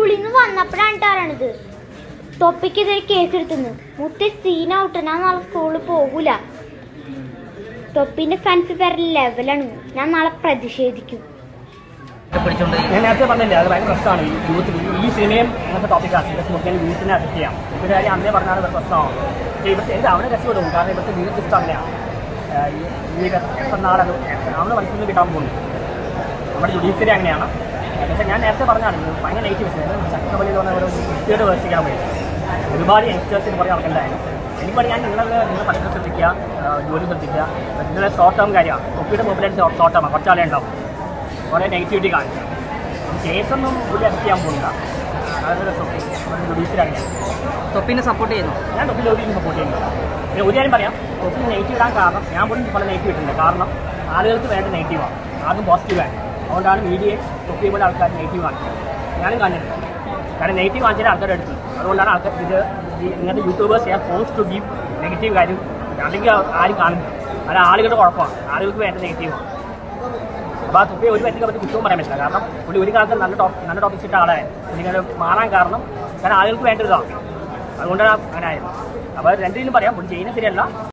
സ്കൂളിൽ നിന്ന് വന്നപ്പോഴാണിട്ടാറാണിത് തൊപ്പിക്കെതിരെ കേസ് എടുത്തുന്നു മുത്തി സീൻ ഔട്ട് ഞാൻ നാളെ സ്കൂളിൽ പോകൂല തൊപ്പിന്റെ ഫാൻസ് വേറെ ലെവലാണ് ഞാൻ നാളെ പ്രതിഷേധിക്കും പിടിച്ചോണ്ട് ഞാൻ നേരത്തെ പറഞ്ഞില്ലേ അത് ഭയങ്കര പ്രശ്നമാണ് ഈ യൂത്ത് ഈ സിനിമയും അങ്ങനത്തെ ടോപ്പിക്കാണ് ഇതൊക്കെ നോക്കിയാൽ യൂത്തിനെ അഫക്ട് ചെയ്യാം ഇവരുടെ കാര്യം അന്നേ പറഞ്ഞാണ് ഇവർ പ്രശ്നമാണ് പക്ഷേ ഇവിടുത്തെ എന്ത് അവനെ രക്ഷപ്പെടും കാരണം ഇവിടുത്തെ വീട് സിസ്റ്റം അങ്ങനെയാണ് ആഹ് ഈ ഈ എത്ര നാളത് അവന് മനസ്സിൽ കിട്ടാൻ പോകുന്നു നമ്മുടെ ജുഡീഷ്യറി അങ്ങനെയാണ് പക്ഷേ ഞാൻ നേരത്തെ പറഞ്ഞാണ് ഇത് ഭയങ്കര നെഗറ്റീവ് ശക്തപള്ളി എന്ന് പറഞ്ഞ ഒരു വൃത്തിയോട് വിമർശിക്കാൻ പറ്റും ഒരുപാട് യങ്സ്റ്റേഴ്സിന് കുറേ നടക്കണ്ടായിരുന്നു എനിക്ക് പറയാൻ നിങ്ങൾ നിങ്ങൾ പഠിത്തം ശ്രദ്ധിക്കുക ആഹ് ജോലി ശ്രദ്ധിക്കുക നിങ്ങളുടെ ഷോർട്ട് ടേം കാര്യമാണ് ഒപ്പിയുടെ പോപ്പുലേഷൻ ഷോർട്ട് ടേമാണ് കുറച്ചാളേ ഉണ്ടാവും കുറേ നെഗറ്റിവിറ്റി കാണിച്ചു കേസൊന്നും പുള്ളി അറസ്റ്റ് ചെയ്യാൻ പോകുന്നില്ല അതൊരു ജുഡീഷ്യറി അങ്ങനെയാണ് തൊപ്പിനെ സപ്പോർട്ട് ചെയ്യുന്നു ഞാൻ തൊപ്പി ലോബിയിൽ സപ്പോർട്ട് ചെയ്യുന്നില്ല പിന്നെ ഒരു കാര്യം പറയാം തൊപ്പി നെഗറ്റീവ് ഇടാൻ കാരണം ഞാൻ പോലും പല നെഗറ്റീവ് ഇട്ടിട്ടുണ്ട് കാരണം ആളുകൾക്ക് വേണ്ട നെഗറ്റീവാണ് ആദ്യം പോസിറ്റീവ് ആണ് അതുകൊണ്ടാണ് മീഡിയയെ തൊപ്പി പോലെ ആൾക്കാർ നെഗറ്റീവ് കാണിക്കുന്നത് ഞാനും കാണിച്ചിട്ടുണ്ട് കാരണം നെഗറ്റീവ് കാണിച്ചാൽ ആൾക്കാർ എടുത്തു അതുകൊണ്ടാണ് ആൾക്കാർ ഇത് ഈ ഇങ്ങനത്തെ യൂട്യൂബേഴ്സ് ഞാൻ പോസ്റ്റ് ടു ഗീവ് നെഗറ്റീവ് കാര്യം അല്ലെങ്കിൽ ആരും കാണുന്നില്ല അത് ആളുകളുടെ കുഴപ്പമാണ് ആളുകൾക്ക് വേണ്ട നെഗറ്റീവാണ് അപ്പോൾ ആ തുപ്പി ഒരു വ്യക്തിക്ക് പറ്റി കുറ്റവും പറയാൻ പറ്റില്ല കാരണം പുള്ളി ഒരു കാലത്ത് നല്ല ടോപ്പ് നല്ല ടോപ്പിക്സ് ഇട്ട ആളായ പുള്ളി ഇങ്ങനെ മാറാൻ കാരണം കാരണം ആളുകൾക്ക് വേണ്ട ഇതാണ് അതുകൊണ്ടാണ് അങ്ങനെ ആയത് അപ്പോൾ രണ്ടിലും പറയാം പുള്ളി ചെയ്യുന്നത് ശരിയല്ല